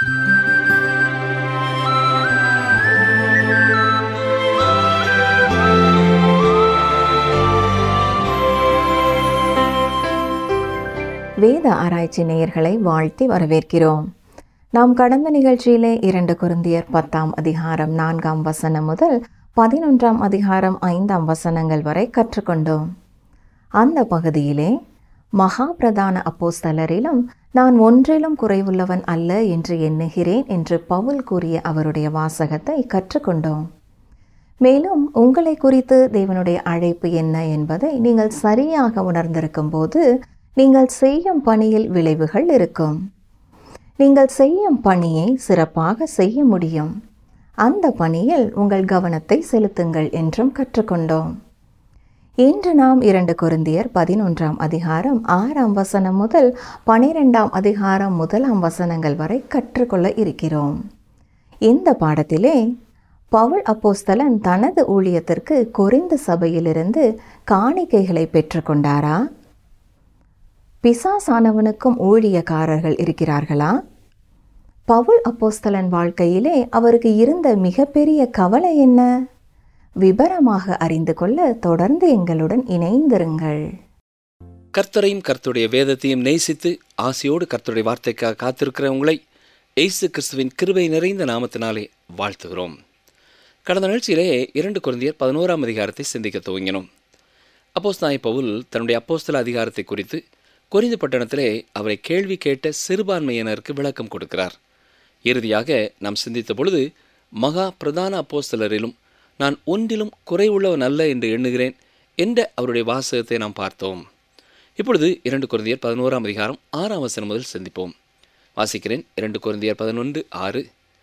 வேத ஆராய்ச்சி நேயர்களை வாழ்த்தி வரவேற்கிறோம் நாம் கடந்த நிகழ்ச்சியிலே இரண்டு குருந்தியர் பத்தாம் அதிகாரம் நான்காம் வசனம் முதல் பதினொன்றாம் அதிகாரம் ஐந்தாம் வசனங்கள் வரை கற்றுக்கொண்டோம் அந்த பகுதியிலே மகா பிரதான அப்போஸ்தலரிலும் நான் ஒன்றிலும் குறைவுள்ளவன் அல்ல என்று எண்ணுகிறேன் என்று பவுல் கூறிய அவருடைய வாசகத்தை கற்றுக்கொண்டோம் மேலும் உங்களை குறித்து தேவனுடைய அழைப்பு என்ன என்பதை நீங்கள் சரியாக உணர்ந்திருக்கும் போது நீங்கள் செய்யும் பணியில் விளைவுகள் இருக்கும் நீங்கள் செய்யும் பணியை சிறப்பாக செய்ய முடியும் அந்த பணியில் உங்கள் கவனத்தை செலுத்துங்கள் என்றும் கற்றுக்கொண்டோம் இன்று நாம் இரண்டு குருந்தியர் பதினொன்றாம் அதிகாரம் ஆறாம் வசனம் முதல் பனிரெண்டாம் அதிகாரம் முதலாம் வசனங்கள் வரை கற்றுக்கொள்ள இருக்கிறோம் இந்த பாடத்திலே பவுல் அப்போஸ்தலன் தனது ஊழியத்திற்கு கொரிந்த சபையிலிருந்து காணிக்கைகளை பெற்றுக்கொண்டாரா பிசாசானவனுக்கும் ஊழியக்காரர்கள் இருக்கிறார்களா பவுல் அப்போஸ்தலன் வாழ்க்கையிலே அவருக்கு இருந்த மிகப்பெரிய கவலை என்ன விபரமாக அறிந்து கொள்ள தொடர்ந்து எங்களுடன் இணைந்திருங்கள் கர்த்தரையும் கர்த்தருடைய வேதத்தையும் நேசித்து ஆசையோடு கர்த்தருடைய வார்த்தைக்காக காத்திருக்கிற உங்களை இயேசு கிறிஸ்துவின் கிருபை நிறைந்த நாமத்தினாலே வாழ்த்துகிறோம் கடந்த நிகழ்ச்சியிலே இரண்டு குழந்தையர் பதினோராம் அதிகாரத்தை சிந்திக்க துவங்கினோம் அப்போஸ்தாய் பவுல் தன்னுடைய அப்போஸ்தல அதிகாரத்தை குறித்து கொரிந்து பட்டணத்திலே அவரை கேள்வி கேட்ட சிறுபான்மையினருக்கு விளக்கம் கொடுக்கிறார் இறுதியாக நாம் சிந்தித்த பொழுது மகா பிரதான அப்போஸ்தலரிலும் நான் ஒன்றிலும் குறைவுள்ளவன் அல்ல என்று எண்ணுகிறேன் என்ற அவருடைய வாசகத்தை நாம் பார்த்தோம் இப்பொழுது இரண்டு குருந்தியர் பதினோராம் அதிகாரம் ஆறாம் வசனம் முதல் சிந்திப்போம் வாசிக்கிறேன் இரண்டு குருந்தியர் பதினொன்று ஆறு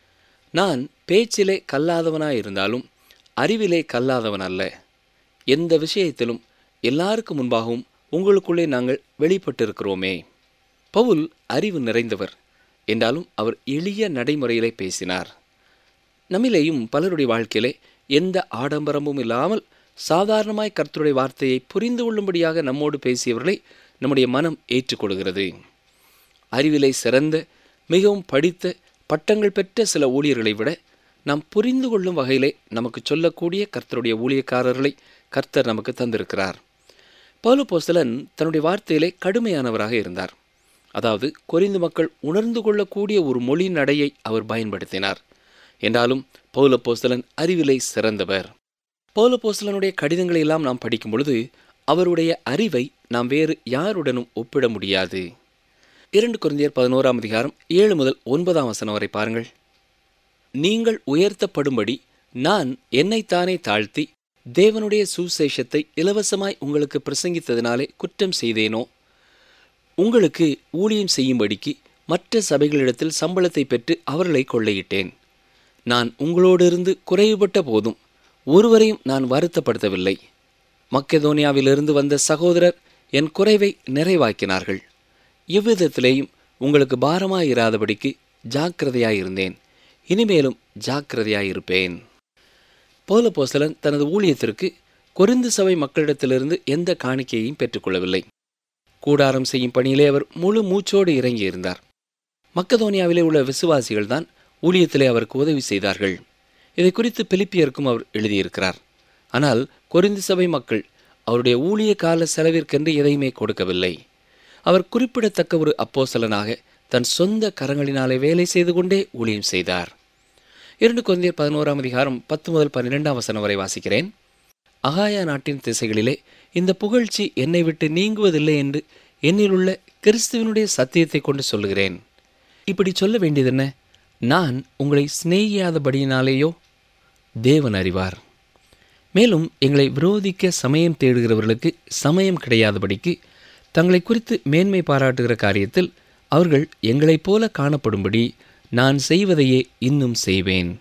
நான் பேச்சிலே கல்லாதவனாயிருந்தாலும் அறிவிலே கல்லாதவன் அல்ல எந்த விஷயத்திலும் எல்லாருக்கும் முன்பாகவும் உங்களுக்குள்ளே நாங்கள் வெளிப்பட்டிருக்கிறோமே பவுல் அறிவு நிறைந்தவர் என்றாலும் அவர் எளிய நடைமுறையிலே பேசினார் நம்மிலேயும் பலருடைய வாழ்க்கையிலே எந்த ஆடம்பரமும் இல்லாமல் சாதாரணமாய் கர்த்தருடைய வார்த்தையை புரிந்து கொள்ளும்படியாக நம்மோடு பேசியவர்களை நம்முடைய மனம் ஏற்றுக்கொள்கிறது அறிவிலை சிறந்த மிகவும் படித்த பட்டங்கள் பெற்ற சில ஊழியர்களை விட நாம் புரிந்து கொள்ளும் வகையிலே நமக்கு சொல்லக்கூடிய கர்த்தருடைய ஊழியக்காரர்களை கர்த்தர் நமக்கு தந்திருக்கிறார் பவுல போஸ்தலன் தன்னுடைய வார்த்தையிலே கடுமையானவராக இருந்தார் அதாவது கொரிந்து மக்கள் உணர்ந்து கொள்ளக்கூடிய ஒரு மொழி நடையை அவர் பயன்படுத்தினார் என்றாலும் பௌல போஸ்தலன் அறிவிலை சிறந்தவர் பௌல போஸ்தலனுடைய கடிதங்களை எல்லாம் நாம் படிக்கும் பொழுது அவருடைய அறிவை நாம் வேறு யாருடனும் ஒப்பிட முடியாது இரண்டு குருந்தியர் பதினோராம் அதிகாரம் ஏழு முதல் ஒன்பதாம் வசனம் வரை பாருங்கள் நீங்கள் உயர்த்தப்படும்படி நான் என்னைத்தானே தாழ்த்தி தேவனுடைய சுசேஷத்தை இலவசமாய் உங்களுக்கு பிரசங்கித்ததினாலே குற்றம் செய்தேனோ உங்களுக்கு ஊழியம் செய்யும்படிக்கு மற்ற சபைகளிடத்தில் சம்பளத்தை பெற்று அவர்களை கொள்ளையிட்டேன் நான் உங்களோடிருந்து குறைவுபட்ட போதும் ஒருவரையும் நான் வருத்தப்படுத்தவில்லை மக்கெதோனியாவிலிருந்து வந்த சகோதரர் என் குறைவை நிறைவாக்கினார்கள் எவ்விதத்திலேயும் உங்களுக்கு பாரமாயிராதபடிக்கு ஜாக்கிரதையாயிருந்தேன் இனிமேலும் ஜாக்கிரதையாயிருப்பேன் பௌல போஸ்தலன் தனது ஊழியத்திற்கு கொரிந்து சபை மக்களிடத்திலிருந்து எந்த காணிக்கையையும் பெற்றுக்கொள்ளவில்லை கூடாரம் செய்யும் பணியிலே அவர் முழு மூச்சோடு இறங்கியிருந்தார் மக்கதோனியாவிலே உள்ள விசுவாசிகள் தான் ஊழியத்திலே அவருக்கு உதவி செய்தார்கள் இதை குறித்து பிலிப்பியருக்கும் அவர் எழுதியிருக்கிறார் ஆனால் கொரிந்து சபை மக்கள் அவருடைய ஊழிய கால செலவிற்கென்று எதையுமே கொடுக்கவில்லை அவர் குறிப்பிடத்தக்க ஒரு அப்போசலனாக தன் சொந்த கரங்களினாலே வேலை செய்து கொண்டே ஊழியம் செய்தார் இரண்டு குழந்தையர் பதினோராம் அதிகாரம் பத்து முதல் பன்னிரெண்டாம் வசனம் வரை வாசிக்கிறேன் அகாயா நாட்டின் திசைகளிலே இந்த புகழ்ச்சி என்னை விட்டு நீங்குவதில்லை என்று என்னிலுள்ள கிறிஸ்துவனுடைய சத்தியத்தை கொண்டு சொல்லுகிறேன் இப்படி சொல்ல வேண்டியது என்ன நான் உங்களை சிநேகியாதபடியினாலேயோ தேவன் அறிவார் மேலும் எங்களை விரோதிக்க சமயம் தேடுகிறவர்களுக்கு சமயம் கிடையாதபடிக்கு தங்களை குறித்து மேன்மை பாராட்டுகிற காரியத்தில் அவர்கள் எங்களைப் போல காணப்படும்படி நான் செய்வதையே இன்னும் செய்வேன்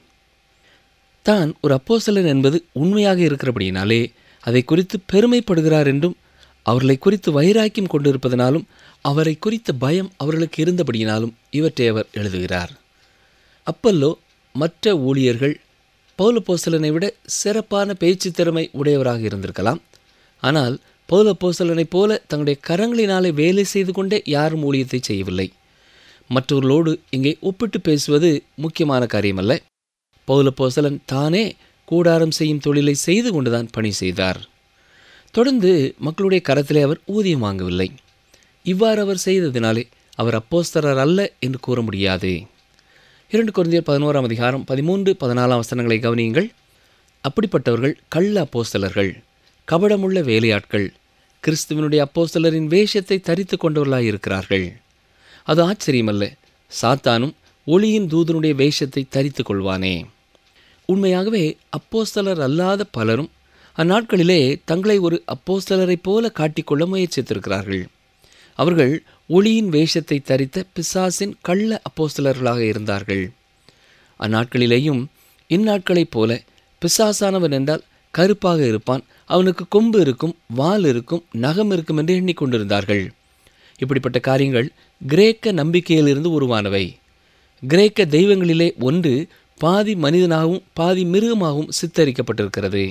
தான் ஒரு அப்போசலன் என்பது உண்மையாக இருக்கிறபடியினாலே அதை குறித்து பெருமைப்படுகிறார் என்றும் அவர்களை குறித்து வைராக்கியம் கொண்டிருப்பதனாலும் அவரை குறித்த பயம் அவர்களுக்கு இருந்தபடியினாலும் இவற்றை அவர் எழுதுகிறார் அப்பல்லோ மற்ற ஊழியர்கள் பௌலப்போசலனை விட சிறப்பான பேச்சு திறமை உடையவராக இருந்திருக்கலாம் ஆனால் பௌலப்போசலனைப் போல தங்களுடைய கரங்களினாலே வேலை செய்து கொண்டே யாரும் ஊழியத்தை செய்யவில்லை மற்றவர்களோடு இங்கே ஒப்பிட்டு பேசுவது முக்கியமான காரியமல்ல பௌலப்போசலன் தானே கூடாரம் செய்யும் தொழிலை செய்து கொண்டுதான் பணி செய்தார் தொடர்ந்து மக்களுடைய கரத்திலே அவர் ஊதியம் வாங்கவில்லை இவ்வாறு அவர் செய்ததினாலே அவர் அப்போஸ்தரர் அல்ல என்று கூற முடியாது இரண்டு குருந்தியர் பதினோராம் அதிகாரம் பதிமூன்று பதினாலாம் வசனங்களை கவனியுங்கள் அப்படிப்பட்டவர்கள் கள்ள அப்போஸ்தலர்கள் கபடமுள்ள வேலையாட்கள் கிறிஸ்துவனுடைய அப்போஸ்தலரின் வேஷத்தை தரித்து கொண்டவர்களாய் இருக்கிறார்கள் அது ஆச்சரியமல்ல சாத்தானும் ஒளியின் தூதனுடைய வேஷத்தை தரித்து கொள்வானே உண்மையாகவே அப்போஸ்தலர் அல்லாத பலரும் அந்நாட்களிலே தங்களை ஒரு அப்போஸ்தலரைப் போல காட்டிக்கொள்ள முயற்சித்திருக்கிறார்கள் அவர்கள் ஒளியின் வேஷத்தை தரித்த பிசாசின் கள்ள அப்போஸ்தலர்களாக இருந்தார்கள் அந்நாட்களிலேயும் இந்நாட்களைப் போல பிசாசானவன் என்றால் கருப்பாக இருப்பான் அவனுக்கு கொம்பு இருக்கும் வால் இருக்கும் நகம் இருக்கும் என்று எண்ணிக்கொண்டிருந்தார்கள் இப்படிப்பட்ட காரியங்கள் கிரேக்க நம்பிக்கையிலிருந்து உருவானவை கிரேக்க தெய்வங்களிலே ஒன்று பாதி மனிதனாகவும் பாதி மிருகமாகவும் சித்தரிக்கப்பட்டிருக்கிறது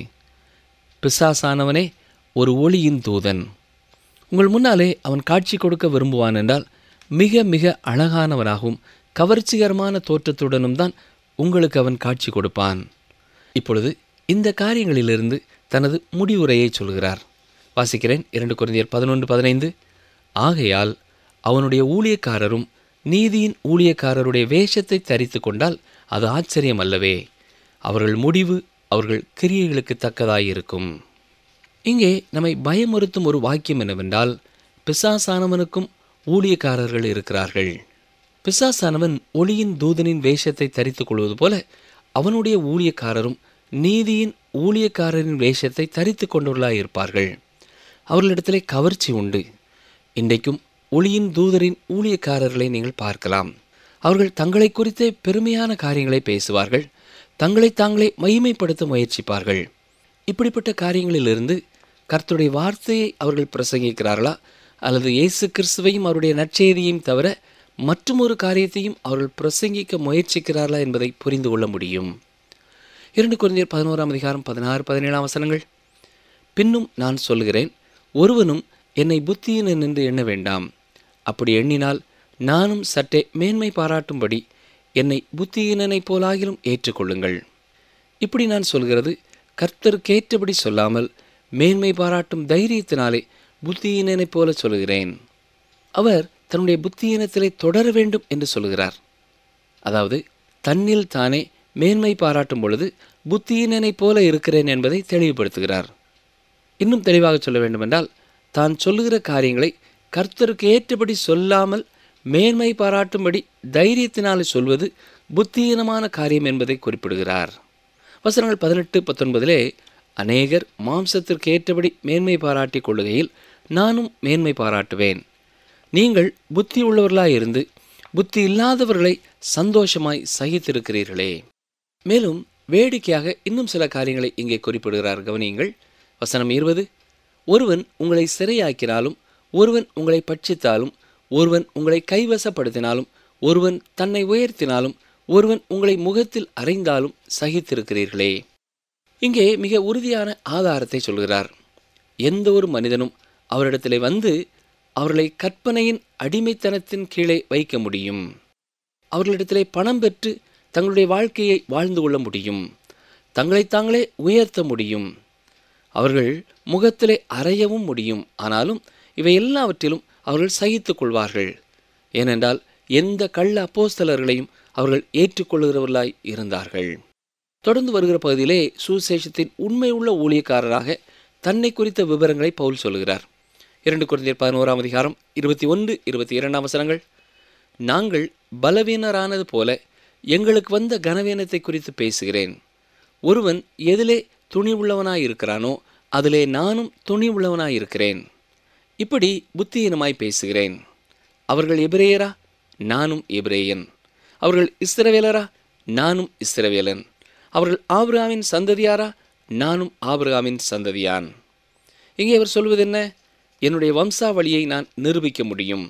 பிசாசானவனே ஒரு ஒளியின் தூதன் உங்கள் முன்னாலே அவன் காட்சி கொடுக்க விரும்புவான் என்றால் மிக மிக அழகானவனாகவும் கவர்ச்சிகரமான தோற்றத்துடனும் தான் உங்களுக்கு அவன் காட்சி கொடுப்பான் இப்பொழுது இந்த காரியங்களிலிருந்து தனது முடிவுரையை சொல்கிறார் வாசிக்கிறேன் இரண்டு குருந்தியர் பதினொன்று பதினைந்து ஆகையால் அவனுடைய ஊழியக்காரரும் நீதியின் ஊழியக்காரருடைய வேஷத்தை தரித்து கொண்டால் அது ஆச்சரியம் அல்லவே அவர்கள் முடிவு அவர்கள் கிரியைகளுக்கு தக்கதாயிருக்கும் இங்கே நம்மை பயமுறுத்தும் ஒரு வாக்கியம் என்னவென்றால் பிசாசானவனுக்கும் ஊழியக்காரர்கள் இருக்கிறார்கள் பிசாசானவன் ஒளியின் தூதனின் வேஷத்தை தரித்துக் கொள்வது போல அவனுடைய ஊழியக்காரரும் நீதியின் ஊழியக்காரரின் வேஷத்தை தரித்து கொண்டுள்ளாய் இருப்பார்கள் அவர்களிடத்திலே கவர்ச்சி உண்டு இன்றைக்கும் ஒளியின் தூதரின் ஊழியக்காரர்களை நீங்கள் பார்க்கலாம் அவர்கள் தங்களை குறித்தே பெருமையான காரியங்களை பேசுவார்கள் தங்களை தாங்களே மகிமைப்படுத்த முயற்சிப்பார்கள் இப்படிப்பட்ட காரியங்களிலிருந்து கர்த்தருடைய வார்த்தையை அவர்கள் பிரசங்கிக்கிறார்களா அல்லது இயேசு கிறிஸ்துவையும் அவருடைய நற்செய்தியையும் தவிர மற்றொரு காரியத்தையும் அவர்கள் பிரசங்கிக்க முயற்சிக்கிறார்களா என்பதை புரிந்து கொள்ள முடியும் இரண்டு குழந்தையர் பதினோராம் அதிகாரம் பதினாறு பதினேழாம் வசனங்கள் பின்னும் நான் சொல்கிறேன் ஒருவனும் என்னை புத்தியினன் என்று எண்ண வேண்டாம் அப்படி எண்ணினால் நானும் சற்றே மேன்மை பாராட்டும்படி என்னை புத்தியினனைப் போலாகிலும் ஏற்றுக்கொள்ளுங்கள் இப்படி நான் சொல்கிறது கர்த்தருக்கேற்றபடி சொல்லாமல் மேன்மை பாராட்டும் தைரியத்தினாலே புத்தியினனைப் போல சொல்கிறேன் அவர் தன்னுடைய புத்தியினத்திலே தொடர வேண்டும் என்று சொல்கிறார் அதாவது தன்னில் தானே மேன்மை பாராட்டும் பொழுது புத்தியினனைப் போல இருக்கிறேன் என்பதை தெளிவுபடுத்துகிறார் இன்னும் தெளிவாக சொல்ல வேண்டுமென்றால் தான் சொல்லுகிற காரியங்களை கர்த்தருக்கு ஏற்றபடி சொல்லாமல் மேன்மை பாராட்டும்படி தைரியத்தினாலே சொல்வது புத்தியீனமான காரியம் என்பதை குறிப்பிடுகிறார் வசனங்கள் பதினெட்டு பத்தொன்பதிலே அநேகர் மாம்சத்திற்கு ஏற்றபடி மேன்மை பாராட்டிக் கொள்ளுகையில் நானும் மேன்மை பாராட்டுவேன் நீங்கள் புத்தி உள்ளவர்களாயிருந்து புத்தி இல்லாதவர்களை சந்தோஷமாய் சகித்திருக்கிறீர்களே மேலும் வேடிக்கையாக இன்னும் சில காரியங்களை இங்கே குறிப்பிடுகிறார் கவனியுங்கள் வசனம் இருபது ஒருவன் உங்களை சிறையாக்கினாலும் ஒருவன் உங்களை பட்சித்தாலும் ஒருவன் உங்களை கைவசப்படுத்தினாலும் ஒருவன் தன்னை உயர்த்தினாலும் ஒருவன் உங்களை முகத்தில் அறைந்தாலும் சகித்திருக்கிறீர்களே இங்கே மிக உறுதியான ஆதாரத்தை சொல்கிறார் எந்த ஒரு மனிதனும் அவரிடத்திலே வந்து அவர்களை கற்பனையின் அடிமைத்தனத்தின் கீழே வைக்க முடியும் அவர்களிடத்திலே பணம் பெற்று தங்களுடைய வாழ்க்கையை வாழ்ந்து கொள்ள முடியும் தங்களை தாங்களே உயர்த்த முடியும் அவர்கள் முகத்திலே அறையவும் முடியும் ஆனாலும் இவை எல்லாவற்றிலும் அவர்கள் சகித்துக் கொள்வார்கள் ஏனென்றால் எந்த கள்ள அப்போஸ்தலர்களையும் அவர்கள் ஏற்றுக்கொள்கிறவர்களாய் இருந்தார்கள் தொடர்ந்து வருகிற பகுதியிலே சுசேஷத்தின் உண்மை உள்ள ஊழியக்காரராக தன்னை குறித்த விவரங்களை பவுல் சொல்கிறார் இரண்டு குழந்தையர் பதினோராம் அதிகாரம் இருபத்தி ஒன்று இருபத்தி இரண்டாம் வசனங்கள் நாங்கள் பலவீனரானது போல எங்களுக்கு வந்த கனவீனத்தை குறித்து பேசுகிறேன் ஒருவன் எதிலே துணி உள்ளவனாய் இருக்கிறானோ அதிலே நானும் துணி உள்ளவனாய் இருக்கிறேன் இப்படி புத்தியீனமாய் பேசுகிறேன் அவர்கள் எபிரேயரா நானும் எபிரேயன் அவர்கள் இஸ்ரவேலரா நானும் இஸ்ரவேலன் அவர்கள் ஆபிரகாமின் சந்ததியாரா நானும் ஆபிரகாமின் சந்ததியான் இங்கே அவர் சொல்வது என்ன என்னுடைய வம்சாவளியை நான் நிரூபிக்க முடியும்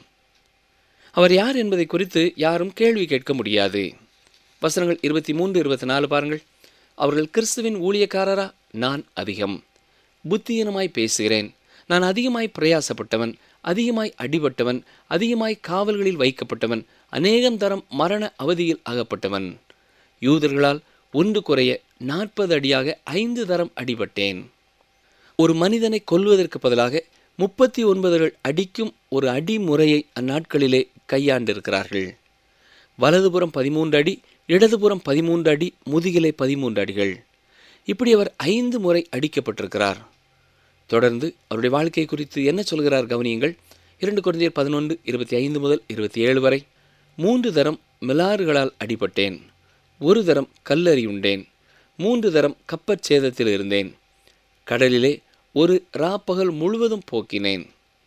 அவர் யார் என்பதை குறித்து யாரும் கேள்வி கேட்க முடியாது வசனங்கள் இருபத்தி மூன்று இருபத்தி நாலு பாருங்கள் அவர்கள் கிறிஸ்துவின் ஊழியக்காரரா நான் அதிகம் புத்தியீனமாய் பேசுகிறேன் நான் அதிகமாய் பிரயாசப்பட்டவன் அதிகமாய் அடிபட்டவன் அதிகமாய் காவல்களில் வைக்கப்பட்டவன் அநேகம் தரம் மரண அவதியில் அகப்பட்டவன் யூதர்களால் ஒன்று குறைய நாற்பது அடியாக ஐந்து தரம் அடிபட்டேன் ஒரு மனிதனை கொல்வதற்கு பதிலாக முப்பத்தி ஒன்பதுகள் அடிக்கும் ஒரு அடிமுறையை அந்நாட்களிலே கையாண்டிருக்கிறார்கள் வலதுபுறம் பதிமூன்று அடி இடதுபுறம் பதிமூன்று அடி முதுகிலே பதிமூன்று அடிகள் இப்படி அவர் ஐந்து முறை அடிக்கப்பட்டிருக்கிறார் தொடர்ந்து அவருடைய வாழ்க்கை குறித்து என்ன சொல்கிறார் கவனியுங்கள் இரண்டு குழந்தையர் பதினொன்று இருபத்தி ஐந்து முதல் இருபத்தி ஏழு வரை மூன்று தரம் மிலாறுகளால் அடிபட்டேன் ஒரு தரம் கல்லறியுண்டேன் மூன்று தரம் கப்பற் சேதத்தில் இருந்தேன் கடலிலே ஒரு ராப்பகல் முழுவதும் போக்கினேன்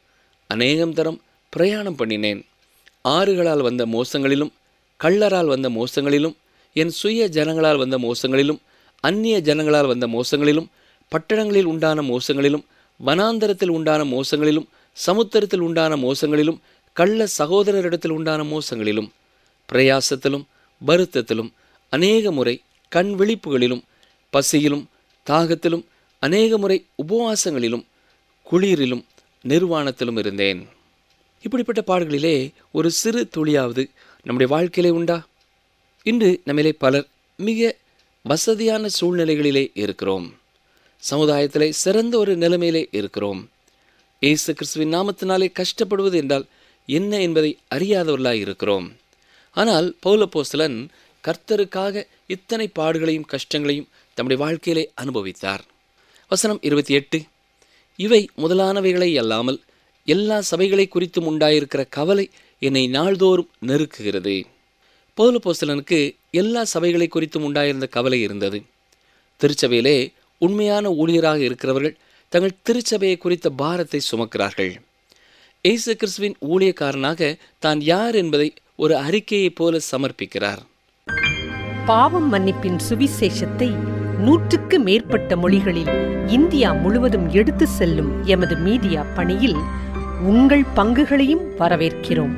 அநேகம் தரம் பிரயாணம் பண்ணினேன் ஆறுகளால் வந்த மோசங்களிலும் கள்ளரால் வந்த மோசங்களிலும் என் சுய ஜனங்களால் வந்த மோசங்களிலும் அந்நிய ஜனங்களால் வந்த மோசங்களிலும் பட்டணங்களில் உண்டான மோசங்களிலும் வனாந்தரத்தில் உண்டான மோசங்களிலும் சமுத்திரத்தில் உண்டான மோசங்களிலும் கள்ள சகோதரரிடத்தில் உண்டான மோசங்களிலும் பிரயாசத்திலும் வருத்தத்திலும் அநேக முறை கண் விழிப்புகளிலும் பசியிலும் தாகத்திலும் அநேக முறை உபவாசங்களிலும் குளிரிலும் நிர்வாணத்திலும் இருந்தேன் இப்படிப்பட்ட பாடுகளிலே ஒரு சிறு துளியாவது நம்முடைய வாழ்க்கையிலே உண்டா இன்று நம்மிலே பலர் மிக வசதியான சூழ்நிலைகளிலே இருக்கிறோம் சமுதாயத்திலே சிறந்த ஒரு நிலைமையிலே இருக்கிறோம் இயேசு கிறிஸ்துவின் நாமத்தினாலே கஷ்டப்படுவது என்றால் என்ன என்பதை அறியாதவர்களாய் இருக்கிறோம் ஆனால் பௌலப்போஸ்தலன் கர்த்தருக்காக இத்தனை பாடுகளையும் கஷ்டங்களையும் தம்முடைய வாழ்க்கையிலே அனுபவித்தார் வசனம் இருபத்தி எட்டு இவை முதலானவைகளை அல்லாமல் எல்லா சபைகளை குறித்தும் உண்டாயிருக்கிற கவலை என்னை நாள்தோறும் நெருக்குகிறது பௌலப்போஸ்தலனுக்கு எல்லா சபைகளை குறித்தும் உண்டாயிருந்த கவலை இருந்தது திருச்சபையிலே உண்மையான ஊழியராக இருக்கிறவர்கள் தங்கள் திருச்சபையை குறித்த பாரத்தை சுமக்கிறார்கள் இயேசு கிறிஸ்துவின் ஊழியக்காரனாக தான் யார் என்பதை ஒரு அறிக்கையைப் போல சமர்ப்பிக்கிறார் பாவம் மன்னிப்பின் சுவிசேஷத்தை நூற்றுக்கு மேற்பட்ட மொழிகளில் இந்தியா முழுவதும் எடுத்து செல்லும் எமது மீடியா பணியில் உங்கள் பங்குகளையும் வரவேற்கிறோம்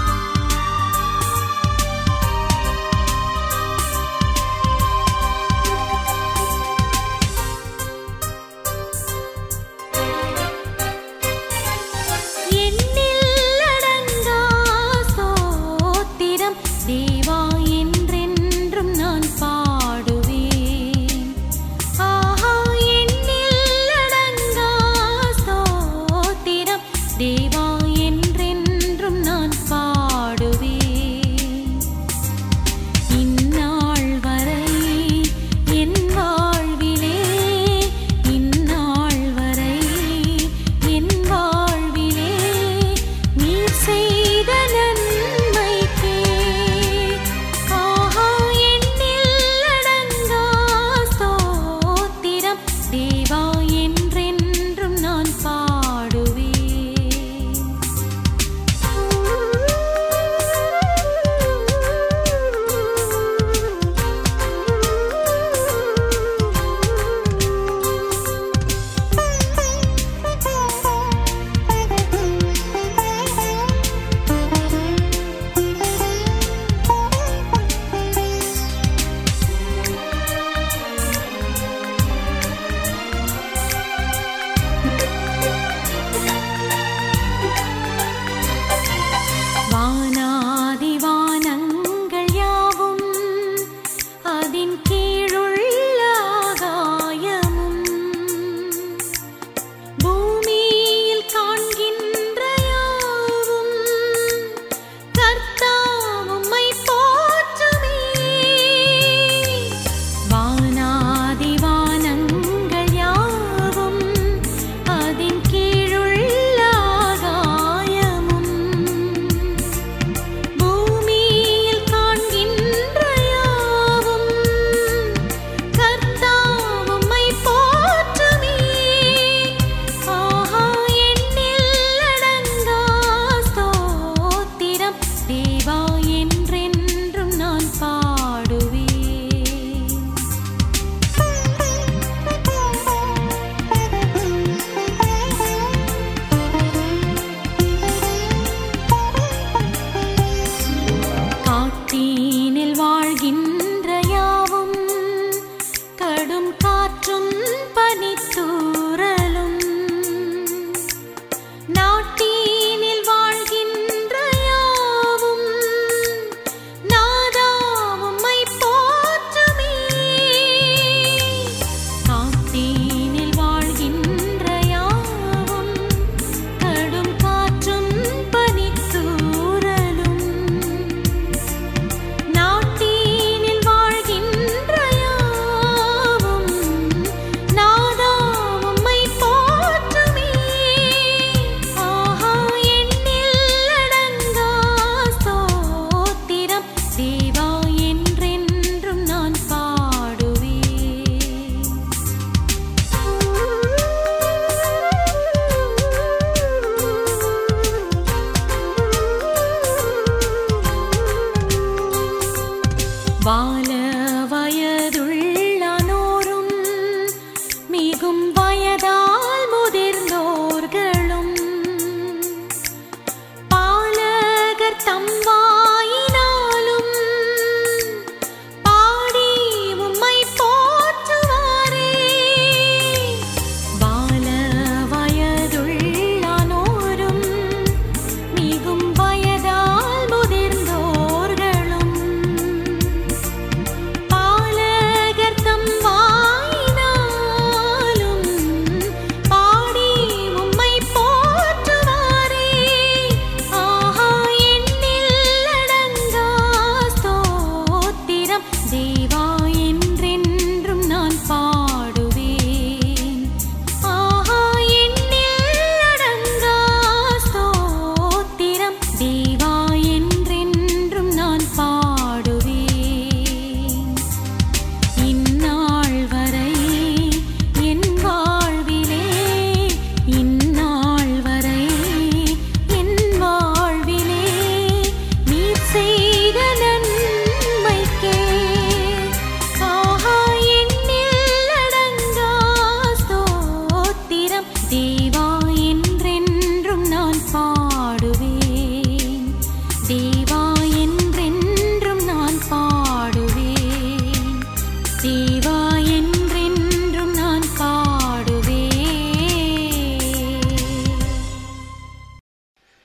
ஆ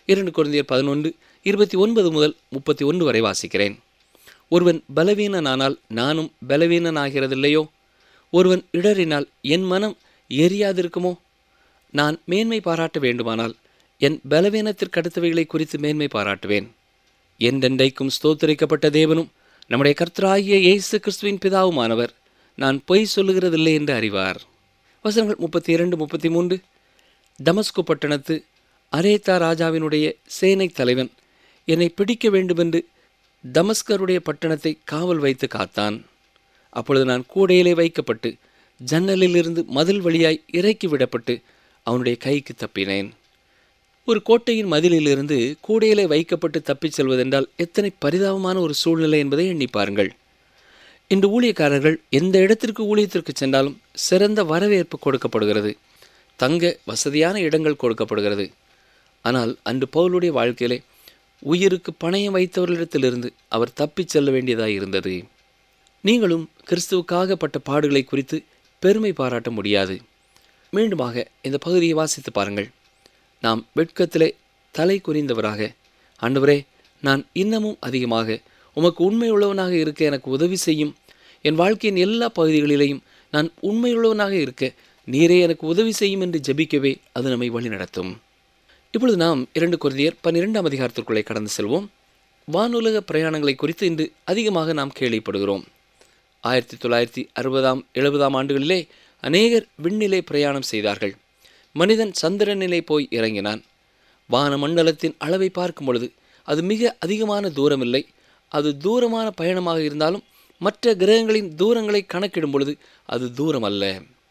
இரண்டு குழந்தையர் பதினொன்று இருபத்தி ஒன்பது முதல் முப்பத்தி ஒன்று வரை வாசிக்கிறேன் ஒருவன் பலவீனனானால் நானும் பலவீனனாகிறதில்லையோ ஒருவன் இடறினால் என் மனம் எரியாதிருக்குமோ நான் மேன்மை பாராட்ட வேண்டுமானால் என் பலவீனத்திற்கு அடுத்தவைகளை குறித்து மேன்மை பாராட்டுவேன் என்றென்றைக்கும் ஸ்தோத்தரிக்கப்பட்ட தேவனும் நம்முடைய கர்த்தராகிய இயேசு கிறிஸ்துவின் பிதாவுமானவர் நான் பொய் சொல்லுகிறதில்லை என்று அறிவார் வசனங்கள் முப்பத்தி இரண்டு முப்பத்தி மூன்று தமஸ்கு பட்டணத்து அரேத்தா ராஜாவினுடைய சேனை தலைவன் என்னை பிடிக்க வேண்டுமென்று தமஸ்கருடைய பட்டணத்தை காவல் வைத்து காத்தான் அப்பொழுது நான் கூடையிலே வைக்கப்பட்டு ஜன்னலிலிருந்து மதில் வழியாய் இறக்கி விடப்பட்டு அவனுடைய கைக்கு தப்பினேன் ஒரு கோட்டையின் மதிலிலிருந்து கூடையிலே வைக்கப்பட்டு தப்பிச் செல்வதென்றால் எத்தனை பரிதாபமான ஒரு சூழ்நிலை என்பதை எண்ணி பாருங்கள் இன்று ஊழியக்காரர்கள் எந்த இடத்திற்கு ஊழியத்திற்கு சென்றாலும் சிறந்த வரவேற்பு கொடுக்கப்படுகிறது தங்க வசதியான இடங்கள் கொடுக்கப்படுகிறது ஆனால் அன்று பவுலுடைய வாழ்க்கையிலே உயிருக்கு பணயம் வைத்தவர்களிடத்திலிருந்து அவர் தப்பிச் செல்ல வேண்டியதாக இருந்தது நீங்களும் கிறிஸ்துவுக்காக பட்ட பாடுகளை குறித்து பெருமை பாராட்ட முடியாது மீண்டுமாக இந்த பகுதியை வாசித்து பாருங்கள் நாம் வெட்கத்திலே தலை குறிந்தவராக ஆண்டவரே நான் இன்னமும் அதிகமாக உமக்கு உண்மையுள்ளவனாக இருக்க எனக்கு உதவி செய்யும் என் வாழ்க்கையின் எல்லா பகுதிகளிலேயும் நான் உண்மையுள்ளவனாக இருக்க நீரே எனக்கு உதவி செய்யும் என்று ஜெபிக்கவே அது நம்மை வழிநடத்தும் இப்பொழுது நாம் இரண்டு குருதியர் பன்னிரெண்டாம் அதிகாரத்திற்குள்ளே கடந்து செல்வோம் வானுலக பிரயாணங்களை குறித்து இன்று அதிகமாக நாம் கேள்விப்படுகிறோம் ஆயிரத்தி தொள்ளாயிரத்தி அறுபதாம் எழுபதாம் ஆண்டுகளிலே அநேகர் விண்ணிலே பிரயாணம் செய்தார்கள் மனிதன் சந்திரனிலே போய் இறங்கினான் வானமண்டலத்தின் அளவை பார்க்கும் பொழுது அது மிக அதிகமான தூரமில்லை அது தூரமான பயணமாக இருந்தாலும் மற்ற கிரகங்களின் தூரங்களை கணக்கிடும் பொழுது அது தூரம் அல்ல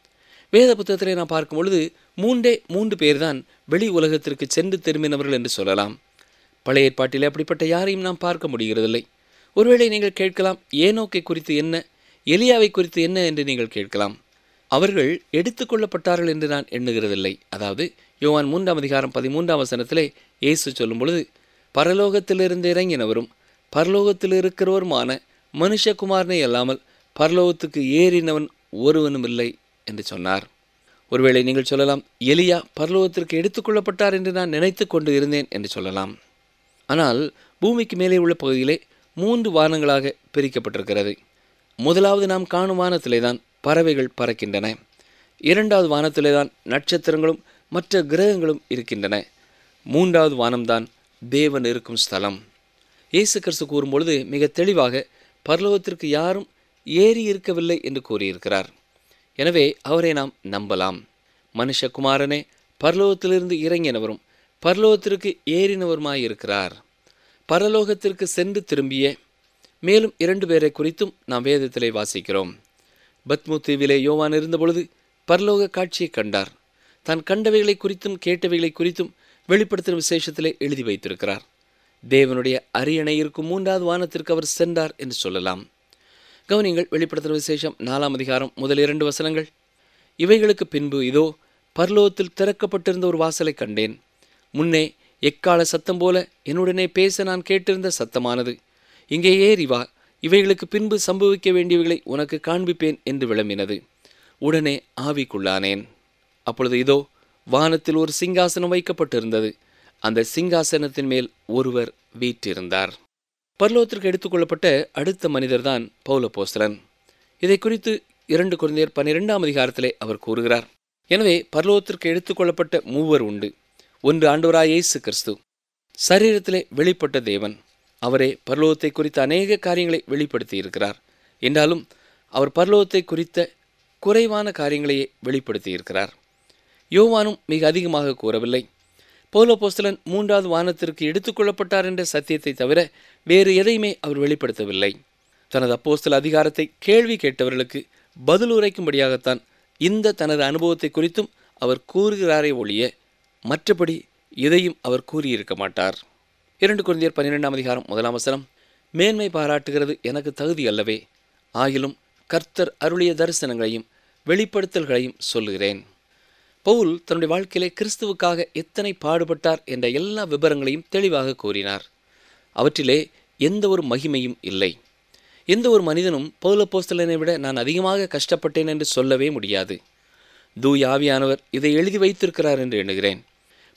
வேத புத்தகத்திலே நாம் பார்க்கும் பொழுது மூன்றே மூன்று பேர்தான் வெளி உலகத்திற்கு சென்று திரும்பினவர்கள் என்று சொல்லலாம் பழைய ஏற்பாட்டிலே அப்படிப்பட்ட யாரையும் நாம் பார்க்க முடிகிறதில்லை ஒருவேளை நீங்கள் கேட்கலாம் ஏனோக்கை குறித்து என்ன எலியாவை குறித்து என்ன என்று நீங்கள் கேட்கலாம் அவர்கள் எடுத்துக்கொள்ளப்பட்டார்கள் என்று நான் எண்ணுகிறதில்லை அதாவது யோவான் மூன்றாம் அதிகாரம் பதிமூன்றாம் வசனத்திலே இயேசு சொல்லும் பொழுது பரலோகத்திலிருந்து இறங்கினவரும் பரலோகத்தில் இருக்கிறவருமான மனுஷகுமாரனை அல்லாமல் பரலோகத்துக்கு ஏறினவன் ஒருவனும் இல்லை என்று சொன்னார் ஒருவேளை நீங்கள் சொல்லலாம் எலியா பரலோகத்திற்கு எடுத்துக்கொள்ளப்பட்டார் என்று நான் நினைத்து கொண்டு இருந்தேன் என்று சொல்லலாம் ஆனால் பூமிக்கு மேலே உள்ள பகுதியிலே மூன்று வானங்களாக பிரிக்கப்பட்டிருக்கிறது முதலாவது நாம் காணும் வானத்திலே தான் பறவைகள் பறக்கின்றன இரண்டாவது வானத்திலே தான் நட்சத்திரங்களும் மற்ற கிரகங்களும் இருக்கின்றன மூன்றாவது வானம்தான் தேவன் இருக்கும் ஸ்தலம் இயேசு கிறிஸ்து கூறும்பொழுது மிக தெளிவாக பரலோகத்திற்கு யாரும் ஏறி இருக்கவில்லை என்று கூறியிருக்கிறார் எனவே அவரை நாம் நம்பலாம் மனுஷகுமாரனே பரலோகத்திலிருந்து இறங்கினவரும் பரலோகத்திற்கு ஏறினவருமாயிருக்கிறார் பரலோகத்திற்கு சென்று திரும்பிய மேலும் இரண்டு பேரை குறித்தும் நாம் வேதத்திலே வாசிக்கிறோம் பத்மு தீவிலே யோவான் இருந்தபொழுது பரலோக காட்சியை கண்டார் தான் கண்டவைகளை குறித்தும் கேட்டவைகளை குறித்தும் வெளிப்படுத்தும் விசேஷத்திலே எழுதி வைத்திருக்கிறார் தேவனுடைய அரியணை இருக்கும் மூன்றாவது வானத்திற்கு அவர் சென்றார் என்று சொல்லலாம் கவனிங்கள் வெளிப்படுத்தும் விசேஷம் நாலாம் அதிகாரம் முதல் இரண்டு வசனங்கள் இவைகளுக்கு பின்பு இதோ பரலோகத்தில் திறக்கப்பட்டிருந்த ஒரு வாசலை கண்டேன் முன்னே எக்கால சத்தம் போல என்னுடனே பேச நான் கேட்டிருந்த சத்தமானது இங்கே ஏறி வா இவைகளுக்கு பின்பு சம்பவிக்க வேண்டியவைகளை உனக்கு காண்பிப்பேன் என்று விளம்பினது உடனே ஆவிக்குள்ளானேன் அப்பொழுது இதோ வானத்தில் ஒரு சிங்காசனம் வைக்கப்பட்டிருந்தது அந்த சிங்காசனத்தின் மேல் ஒருவர் வீற்றிருந்தார் பரலோகத்திற்கு எடுத்துக்கொள்ளப்பட்ட அடுத்த மனிதர்தான் பௌலபோஸ்தலன் இதை குறித்து இரண்டு குழந்தையர் பன்னிரெண்டாம் அதிகாரத்திலே அவர் கூறுகிறார் எனவே பரலோகத்திற்கு எடுத்துக்கொள்ளப்பட்ட மூவர் உண்டு ஒன்று ஆண்டவராய் இயேசு கிறிஸ்து சரீரத்திலே வெளிப்பட்ட தேவன் அவரே பரலோகத்தை குறித்த அநேக காரியங்களை வெளிப்படுத்தி இருக்கிறார் என்றாலும் அவர் பரலோகத்தை குறித்த குறைவான காரியங்களையே வெளிப்படுத்தி இருக்கிறார் யோவானும் மிக அதிகமாக கூறவில்லை பௌலோபோஸ்தலன் மூன்றாவது வானத்திற்கு எடுத்துக்கொள்ளப்பட்டார் என்ற சத்தியத்தை தவிர வேறு எதையுமே அவர் வெளிப்படுத்தவில்லை தனது அப்போஸ்தல அதிகாரத்தை கேள்வி கேட்டவர்களுக்கு பதில் உரைக்கும்படியாகத்தான் இந்த தனது அனுபவத்தை குறித்தும் அவர் கூறுகிறாரே ஒழிய மற்றபடி எதையும் அவர் கூறியிருக்க மாட்டார் இரண்டு குழந்தையர் பன்னிரெண்டாம் அதிகாரம் முதலாம் வசனம் மேன்மை பாராட்டுகிறது எனக்கு தகுதி அல்லவே ஆகிலும் கர்த்தர் அருளிய தரிசனங்களையும் வெளிப்படுத்தல்களையும் சொல்லுகிறேன் பவுல் தன்னுடைய வாழ்க்கையிலே கிறிஸ்துவுக்காக எத்தனை பாடுபட்டார் என்ற எல்லா விவரங்களையும் தெளிவாக கூறினார் அவற்றிலே எந்த ஒரு மகிமையும் இல்லை எந்த ஒரு மனிதனும் பௌலப்போஸ்தலனை விட நான் அதிகமாக கஷ்டப்பட்டேன் என்று சொல்லவே முடியாது தூய் ஆவியானவர் இதை எழுதி வைத்திருக்கிறார் என்று எண்ணுகிறேன்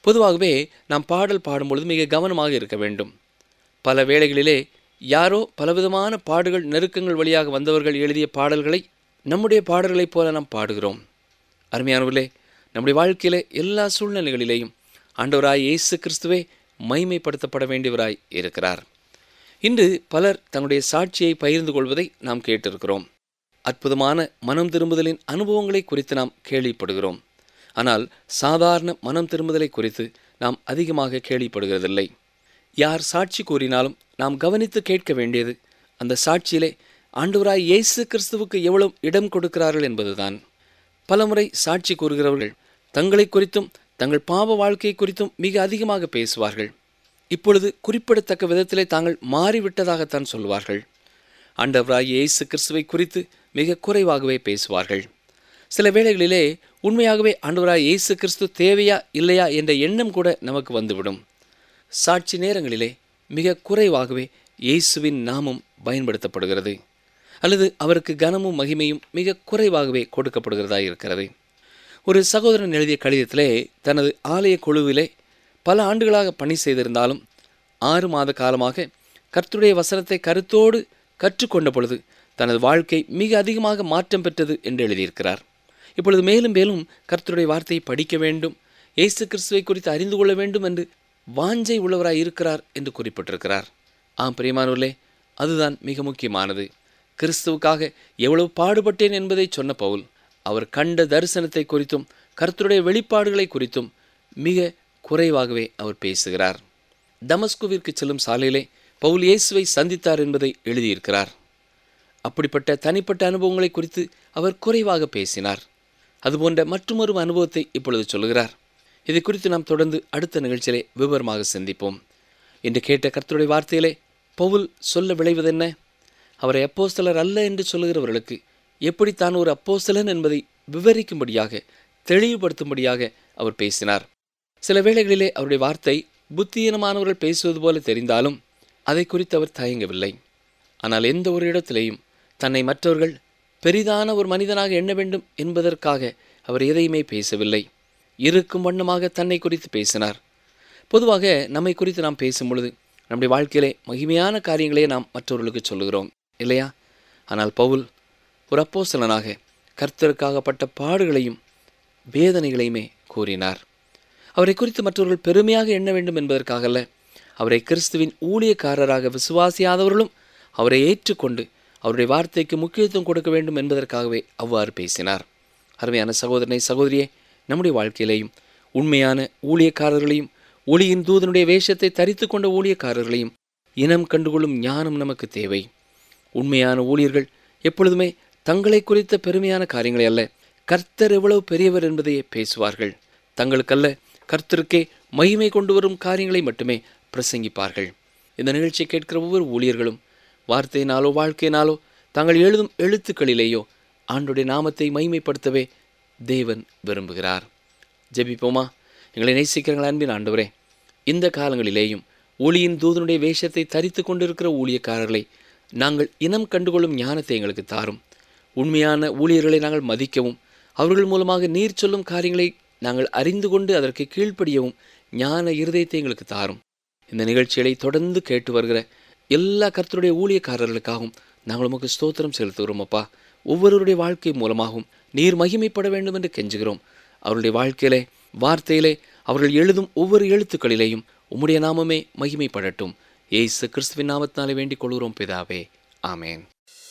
பொதுவாகவே நாம் பாடல் பாடும்பொழுது மிக கவனமாக இருக்க வேண்டும் பல வேளைகளிலே யாரோ பலவிதமான பாடுகள் நெருக்கங்கள் வழியாக வந்தவர்கள் எழுதிய பாடல்களை நம்முடைய பாடல்களைப் போல நாம் பாடுகிறோம் அருமையானவர்களே நம்முடைய வாழ்க்கையிலே எல்லா சூழ்நிலைகளிலேயும் ஆண்டவராய் இயேசு கிறிஸ்துவே மைமைப்படுத்தப்பட வேண்டியவராய் இருக்கிறார் இன்று பலர் தங்களுடைய சாட்சியை பகிர்ந்து கொள்வதை நாம் கேட்டிருக்கிறோம் அற்புதமான மனம் திரும்புதலின் அனுபவங்களை குறித்து நாம் கேள்விப்படுகிறோம் ஆனால் சாதாரண மனம் திரும்புதலை குறித்து நாம் அதிகமாக கேள்விப்படுகிறதில்லை யார் சாட்சி கூறினாலும் நாம் கவனித்து கேட்க வேண்டியது அந்த சாட்சியிலே ஆண்டவராய் இயேசு கிறிஸ்துவுக்கு எவ்வளவு இடம் கொடுக்கிறார்கள் என்பதுதான் பலமுறை சாட்சி கூறுகிறவர்கள் தங்களை குறித்தும் தங்கள் பாவ வாழ்க்கை குறித்தும் மிக அதிகமாக பேசுவார்கள் இப்பொழுது குறிப்பிடத்தக்க விதத்திலே தாங்கள் மாறிவிட்டதாகத்தான் சொல்வார்கள் ஆண்டவராய் இயேசு கிறிஸ்துவை குறித்து மிக குறைவாகவே பேசுவார்கள் சில வேளைகளிலே உண்மையாகவே ஆண்டவராய் இயேசு கிறிஸ்து தேவையா இல்லையா என்ற எண்ணம் கூட நமக்கு வந்துவிடும் சாட்சி நேரங்களிலே மிக குறைவாகவே இயேசுவின் நாமம் பயன்படுத்தப்படுகிறது அல்லது அவருக்கு கனமும் மகிமையும் மிக குறைவாகவே கொடுக்கப்படுகிறதா இருக்கிறது ஒரு சகோதரன் எழுதிய கடிதத்திலே தனது ஆலய குழுவிலே பல ஆண்டுகளாக பணி செய்திருந்தாலும் ஆறு மாத காலமாக கர்த்தருடைய வசனத்தை கருத்தோடு கற்றுக்கொண்ட பொழுது தனது வாழ்க்கை மிக அதிகமாக மாற்றம் பெற்றது என்று எழுதியிருக்கிறார் இப்பொழுது மேலும் மேலும் கர்த்தருடைய வார்த்தையை படிக்க வேண்டும் இயேசு கிறிஸ்துவை குறித்து அறிந்து கொள்ள வேண்டும் என்று வாஞ்சை உள்ளவராய் இருக்கிறார் என்று குறிப்பிட்டிருக்கிறார் ஆம் பிரியமானவர்களே அதுதான் மிக முக்கியமானது கிறிஸ்துவுக்காக எவ்வளவு பாடுபட்டேன் என்பதை சொன்ன பவுல் அவர் கண்ட தரிசனத்தை குறித்தும் கர்த்தருடைய வெளிப்பாடுகளை குறித்தும் மிக குறைவாகவே அவர் பேசுகிறார் தமஸ்குவிற்கு செல்லும் சாலையிலே பவுல் இயேசுவை சந்தித்தார் என்பதை எழுதியிருக்கிறார் அப்படிப்பட்ட தனிப்பட்ட அனுபவங்களை குறித்து அவர் குறைவாக பேசினார் அதுபோன்ற மற்றொரு அனுபவத்தை இப்பொழுது சொல்கிறார் இதை குறித்து நாம் தொடர்ந்து அடுத்த நிகழ்ச்சியிலே விவரமாக சிந்திப்போம் என்று கேட்ட கர்த்தருடைய வார்த்தையிலே பவுல் சொல்ல விளைவதென்ன அவரை அப்போஸ்தலர் அல்ல என்று சொல்லுகிறவர்களுக்கு எப்படி தான் ஒரு அப்போஸ்தலன் என்பதை விவரிக்கும்படியாக தெளிவுபடுத்தும்படியாக அவர் பேசினார் சில வேளைகளிலே அவருடைய வார்த்தை புத்தியீனமானவர்கள் பேசுவது போல தெரிந்தாலும் அதை குறித்து அவர் தயங்கவில்லை ஆனால் எந்த ஒரு இடத்திலேயும் தன்னை மற்றவர்கள் பெரிதான ஒரு மனிதனாக எண்ண வேண்டும் என்பதற்காக அவர் எதையுமே பேசவில்லை இருக்கும் வண்ணமாக தன்னை குறித்து பேசினார் பொதுவாக நம்மை குறித்து நாம் பேசும் பொழுது நம்முடைய வாழ்க்கையிலே மகிமையான காரியங்களே நாம் மற்றவர்களுக்கு சொல்லுகிறோம் இல்லையா ஆனால் பவுல் ஒரு அப்போஸ்தலனாக கர்த்தருக்காகப்பட்ட பாடுகளையும் வேதனைகளையுமே கூறினார் அவரை குறித்து மற்றவர்கள் பெருமையாக எண்ண வேண்டும் என்பதற்காக அல்ல அவரை கிறிஸ்துவின் ஊழியக்காரராக விசுவாசியாதவர்களும் அவரை ஏற்றுக்கொண்டு அவருடைய வார்த்தைக்கு முக்கியத்துவம் கொடுக்க வேண்டும் என்பதற்காகவே அவ்வாறு பேசினார் அருமையான சகோதரனை சகோதரியே நம்முடைய வாழ்க்கையிலேயும் உண்மையான ஊழியக்காரர்களையும் ஒளியின் தூதனுடைய வேஷத்தை தரித்து கொண்ட ஊழியக்காரர்களையும் இனம் கண்டுகொள்ளும் ஞானம் நமக்கு தேவை உண்மையான ஊழியர்கள் எப்பொழுதுமே தங்களை குறித்த பெருமையான காரியங்களை அல்ல கர்த்தர் எவ்வளவு பெரியவர் என்பதையே பேசுவார்கள் தங்களுக்கல்ல கர்த்தருக்கே மகிமை கொண்டு வரும் காரியங்களை மட்டுமே பிரசங்கிப்பார்கள் இந்த நிகழ்ச்சியை கேட்கிற ஒவ்வொரு ஊழியர்களும் வார்த்தையினாலோ வாழ்க்கையினாலோ தாங்கள் எழுதும் எழுத்துக்களிலேயோ ஆண்டுடைய நாமத்தை மகிமைப்படுத்தவே தேவன் விரும்புகிறார் ஜெபிப்போமா எங்களை நேசிக்கிறங்கள் அன்பின் ஆண்டவரே இந்த காலங்களிலேயும் ஒளியின் தூதனுடைய வேஷத்தை தரித்து கொண்டிருக்கிற ஊழியக்காரர்களை நாங்கள் இனம் கண்டுகொள்ளும் ஞானத்தை எங்களுக்கு தாரும் உண்மையான ஊழியர்களை நாங்கள் மதிக்கவும் அவர்கள் மூலமாக நீர் சொல்லும் காரியங்களை நாங்கள் அறிந்து கொண்டு அதற்கு கீழ்ப்படியவும் ஞான இருதயத்தை எங்களுக்கு தாரும் இந்த நிகழ்ச்சிகளை தொடர்ந்து கேட்டு வருகிற எல்லா கர்த்தருடைய ஊழியக்காரர்களுக்காகவும் நாங்கள் உமக்கு ஸ்தோத்திரம் செலுத்துகிறோம் அப்பா ஒவ்வொருவருடைய வாழ்க்கை மூலமாகவும் நீர் மகிமைப்பட வேண்டும் என்று கெஞ்சுகிறோம் அவருடைய வாழ்க்கையிலே வார்த்தையிலே அவர்கள் எழுதும் ஒவ்வொரு எழுத்துக்களிலேயும் உம்முடைய நாமமே மகிமைப்படட்டும் ஏசு கிறிஸ்துவின் நாமத்தினாலே வேண்டிக் கொள்கிறோம் பிதாவே ஆமேன்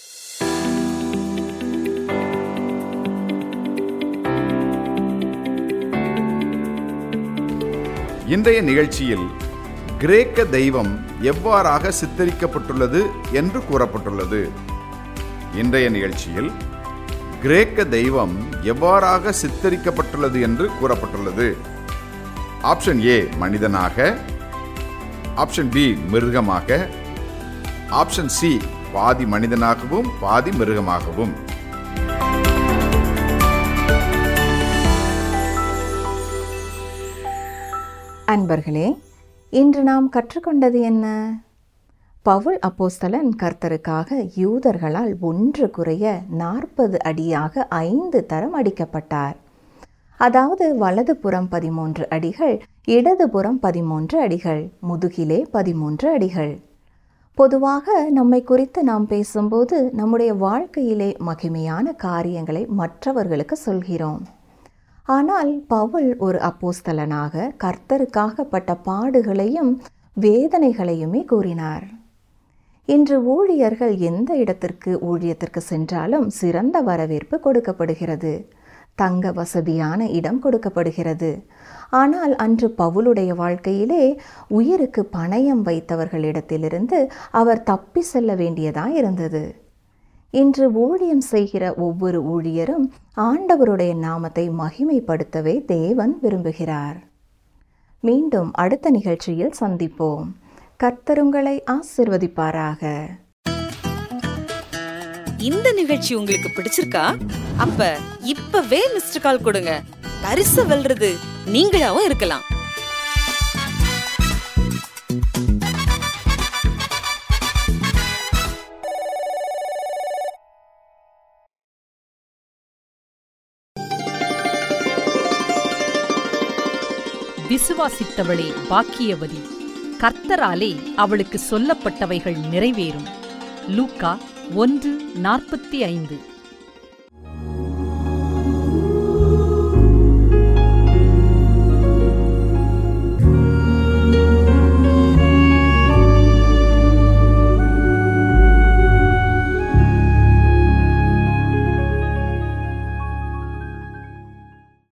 இன்றைய நிகழ்ச்சியில் கிரேக்க தெய்வம் எவ்வாறாக சித்தரிக்கப்பட்டுள்ளது என்று கூறப்பட்டுள்ளது இன்றைய நிகழ்ச்சியில் கிரேக்க தெய்வம் எவ்வாறாக சித்தரிக்கப்பட்டுள்ளது என்று கூறப்பட்டுள்ளது ஆப்ஷன் ஏ மனிதனாக ஆப்ஷன் பி மிருகமாக ஆப்ஷன் சி பாதி மனிதனாகவும் பாதி மிருகமாகவும் அன்பர்களே இன்று நாம் கற்றுக்கொண்டது என்ன பவுல் அப்போஸ்தலன் கர்த்தருக்காக யூதர்களால் ஒன்று குறைய நாற்பது அடியாக ஐந்து தரம் அடிக்கப்பட்டார் அதாவது வலதுபுறம் பதிமூன்று அடிகள் இடதுபுறம் பதிமூன்று அடிகள் முதுகிலே பதிமூன்று அடிகள் பொதுவாக நம்மை குறித்து நாம் பேசும்போது நம்முடைய வாழ்க்கையிலே மகிமையான காரியங்களை மற்றவர்களுக்கு சொல்கிறோம் ஆனால் பவுல் ஒரு அப்போஸ்தலனாக கர்த்தருக்காக பட்ட பாடுகளையும் வேதனைகளையுமே கூறினார் இன்று ஊழியர்கள் எந்த இடத்திற்கு ஊழியத்திற்கு சென்றாலும் சிறந்த வரவேற்பு கொடுக்கப்படுகிறது தங்க வசதியான இடம் கொடுக்கப்படுகிறது ஆனால் அன்று பவுலுடைய வாழ்க்கையிலே உயிருக்கு பணயம் வைத்தவர்களிடத்திலிருந்து அவர் தப்பி செல்ல வேண்டியதாய் இருந்தது இன்று ஊழியம் செய்கிற ஒவ்வொரு ஊழியரும் ஆண்டவருடைய நாமத்தை மகிமைப்படுத்தவே தேவன் விரும்புகிறார் மீண்டும் அடுத்த நிகழ்ச்சியில் சந்திப்போம் கர்த்தருங்களை ஆசிர்வதிப்பாராக இந்த நிகழ்ச்சி உங்களுக்கு பிடிச்சிருக்கா அப்ப இப்பவே மிஸ்டர் கால் கொடுங்க பரிசு வெல்றது நீங்களாவும் இருக்கலாம் விசுவாசித்தவளே பாக்கியவதி கர்த்தராலே அவளுக்கு சொல்லப்பட்டவைகள் நிறைவேறும் லூக்கா ஒன்று நாற்பத்தி ஐந்து